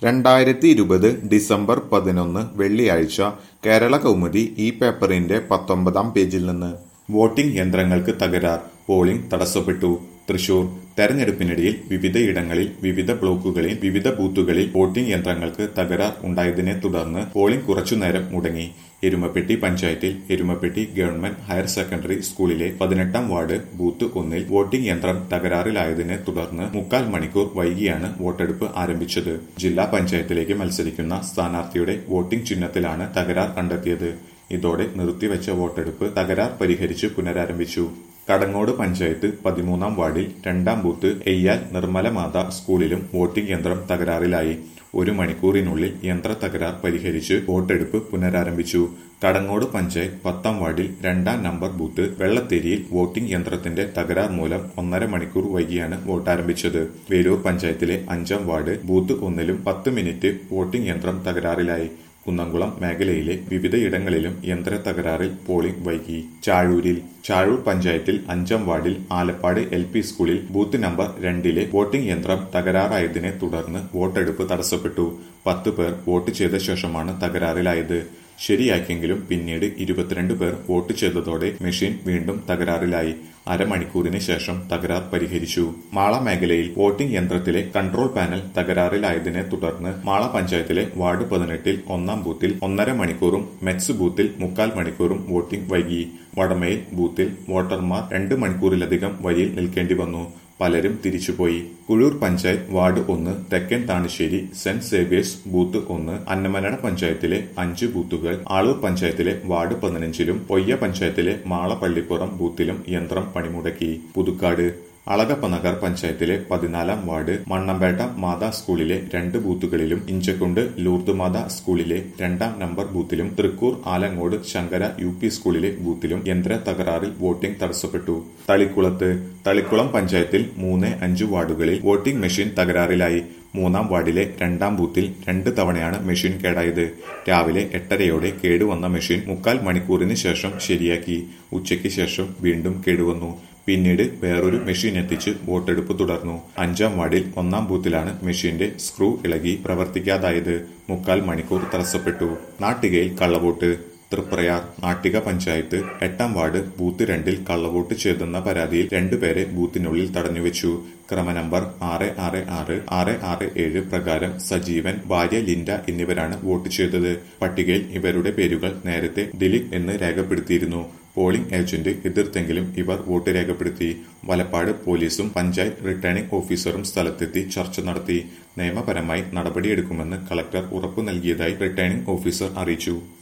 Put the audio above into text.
രണ്ടായിരത്തി ഇരുപത് ഡിസംബർ പതിനൊന്ന് വെള്ളിയാഴ്ച കേരള കൗമുദി ഈ പേപ്പറിന്റെ പത്തൊമ്പതാം പേജിൽ നിന്ന് വോട്ടിംഗ് യന്ത്രങ്ങൾക്ക് തകരാർ പോളിംഗ് തടസ്സപ്പെട്ടു തൃശൂർ തെരഞ്ഞെടുപ്പിനിടയിൽ വിവിധയിടങ്ങളിൽ വിവിധ ബ്ലോക്കുകളിൽ വിവിധ ബൂത്തുകളിൽ വോട്ടിംഗ് യന്ത്രങ്ങൾക്ക് തകരാർ ഉണ്ടായതിനെ തുടർന്ന് പോളിംഗ് കുറച്ചുനേരം മുടങ്ങി എരുമപ്പെട്ടി പഞ്ചായത്തിൽ എരുമപ്പെട്ടി ഗവൺമെന്റ് ഹയർ സെക്കൻഡറി സ്കൂളിലെ പതിനെട്ടാം വാർഡ് ബൂത്ത് ഒന്നിൽ വോട്ടിംഗ് യന്ത്രം തകരാറിലായതിനെ തുടർന്ന് മുക്കാൽ മണിക്കൂർ വൈകിയാണ് വോട്ടെടുപ്പ് ആരംഭിച്ചത് ജില്ലാ പഞ്ചായത്തിലേക്ക് മത്സരിക്കുന്ന സ്ഥാനാർത്ഥിയുടെ വോട്ടിംഗ് ചിഹ്നത്തിലാണ് തകരാർ കണ്ടെത്തിയത് ഇതോടെ നിർത്തിവെച്ച വോട്ടെടുപ്പ് തകരാർ പരിഹരിച്ച് പുനരാരംഭിച്ചു കടങ്ങോട് പഞ്ചായത്ത് പതിമൂന്നാം വാർഡിൽ രണ്ടാം ബൂത്ത് എയ്യാൽ നിർമ്മലമാത സ്കൂളിലും വോട്ടിംഗ് യന്ത്രം തകരാറിലായി ഒരു മണിക്കൂറിനുള്ളിൽ യന്ത്ര തകരാർ പരിഹരിച്ച് വോട്ടെടുപ്പ് പുനരാരംഭിച്ചു കടങ്ങോട് പഞ്ചായത്ത് പത്താം വാർഡിൽ രണ്ടാം നമ്പർ ബൂത്ത് വെള്ളത്തേരിയിൽ വോട്ടിംഗ് യന്ത്രത്തിന്റെ തകരാർ മൂലം ഒന്നര മണിക്കൂർ വൈകിയാണ് വോട്ടാരംഭിച്ചത് വേലൂർ പഞ്ചായത്തിലെ അഞ്ചാം വാർഡ് ബൂത്ത് ഒന്നിലും പത്ത് മിനിറ്റ് വോട്ടിംഗ് യന്ത്രം തകരാറിലായി കുന്നംകുളം മേഖലയിലെ വിവിധയിടങ്ങളിലും യന്ത്ര തകരാറിൽ പോളിംഗ് വൈകി ചാഴൂരിൽ ചാഴൂർ പഞ്ചായത്തിൽ അഞ്ചാം വാർഡിൽ ആലപ്പാട് എൽ പി സ്കൂളിൽ ബൂത്ത് നമ്പർ രണ്ടിലെ വോട്ടിംഗ് യന്ത്രം തകരാറായതിനെ തുടർന്ന് വോട്ടെടുപ്പ് തടസ്സപ്പെട്ടു പത്ത് പേർ വോട്ട് ചെയ്ത ശേഷമാണ് തകരാറിലായത് ശരിയാക്കിയെങ്കിലും പിന്നീട് ഇരുപത്തിരണ്ട് പേർ വോട്ട് ചെയ്തതോടെ മെഷീൻ വീണ്ടും തകരാറിലായി അരമണിക്കൂറിന് ശേഷം തകരാർ പരിഹരിച്ചു മാള മേഖലയിൽ വോട്ടിംഗ് യന്ത്രത്തിലെ കൺട്രോൾ പാനൽ തകരാറിലായതിനെ തുടർന്ന് മാള പഞ്ചായത്തിലെ വാർഡ് പതിനെട്ടിൽ ഒന്നാം ബൂത്തിൽ ഒന്നര മണിക്കൂറും മെറ്റ്സ് ബൂത്തിൽ മുക്കാൽ മണിക്കൂറും വോട്ടിംഗ് വൈകി വടമയിൽ ബൂത്തിൽ വോട്ടർമാർ രണ്ട് മണിക്കൂറിലധികം വരിയിൽ നിൽക്കേണ്ടി വന്നു പലരും തിരിച്ചുപോയി കുഴൂർ പഞ്ചായത്ത് വാർഡ് ഒന്ന് തെക്കൻ താണശ്ശേരി സെന്റ് സേവിയേഴ്സ് ബൂത്ത് ഒന്ന് അന്നമനട പഞ്ചായത്തിലെ അഞ്ച് ബൂത്തുകൾ ആളൂർ പഞ്ചായത്തിലെ വാർഡ് പതിനഞ്ചിലും പൊയ്യ പഞ്ചായത്തിലെ മാളപ്പള്ളിപ്പുറം ബൂത്തിലും യന്ത്രം പണിമുടക്കി പുതുക്കാട് അളകപ്പ നഗർ പഞ്ചായത്തിലെ പതിനാലാം വാർഡ് മണ്ണമ്പേട്ട മാതാ സ്കൂളിലെ രണ്ട് ബൂത്തുകളിലും ഇഞ്ചക്കുണ്ട് ലൂർദ് മാതാ സ്കൂളിലെ രണ്ടാം നമ്പർ ബൂത്തിലും തൃക്കൂർ ആലങ്ങോട് ശങ്കര യു പി സ്കൂളിലെ ബൂത്തിലും യന്ത്ര തകരാറിൽ വോട്ടിംഗ് തടസ്സപ്പെട്ടു തളിക്കുളത്ത് തളിക്കുളം പഞ്ചായത്തിൽ മൂന്ന് അഞ്ച് വാർഡുകളിൽ വോട്ടിംഗ് മെഷീൻ തകരാറിലായി മൂന്നാം വാർഡിലെ രണ്ടാം ബൂത്തിൽ രണ്ട് തവണയാണ് മെഷീൻ കേടായത് രാവിലെ എട്ടരയോടെ കേടുവന്ന മെഷീൻ മുക്കാൽ മണിക്കൂറിന് ശേഷം ശരിയാക്കി ഉച്ചയ്ക്ക് ശേഷം വീണ്ടും കേടുവന്നു പിന്നീട് വേറൊരു മെഷീൻ എത്തിച്ച് വോട്ടെടുപ്പ് തുടർന്നു അഞ്ചാം വാർഡിൽ ഒന്നാം ബൂത്തിലാണ് മെഷീന്റെ സ്ക്രൂ ഇളകി പ്രവർത്തിക്കാതായത് മുക്കാൽ മണിക്കൂർ തടസ്സപ്പെട്ടു നാട്ടികയിൽ കള്ളവോട്ട് തൃപ്രയാർ നാട്ടിക പഞ്ചായത്ത് എട്ടാം വാർഡ് ബൂത്ത് രണ്ടിൽ കള്ളവോട്ട് ചെയ്തെന്ന പരാതിയിൽ രണ്ടുപേരെ ബൂത്തിനുള്ളിൽ തടഞ്ഞുവെച്ചു ക്രമനമ്പർ ആറ് ആറ് ആറ് ആറ് ആറ് ഏഴ് പ്രകാരം സജീവൻ ഭാര്യ ലിൻഡ എന്നിവരാണ് വോട്ട് ചെയ്തത് പട്ടികയിൽ ഇവരുടെ പേരുകൾ നേരത്തെ ദിലീപ് എന്ന് രേഖപ്പെടുത്തിയിരുന്നു പോളിംഗ് ഏജന്റ് എതിർത്തെങ്കിലും ഇവർ വോട്ട് രേഖപ്പെടുത്തി വലപ്പാട് പോലീസും പഞ്ചായത്ത് റിട്ടേണിംഗ് ഓഫീസറും സ്ഥലത്തെത്തി ചർച്ച നടത്തി നിയമപരമായി നടപടിയെടുക്കുമെന്ന് കളക്ടർ ഉറപ്പു നൽകിയതായി റിട്ടേണിംഗ് ഓഫീസർ അറിയിച്ചു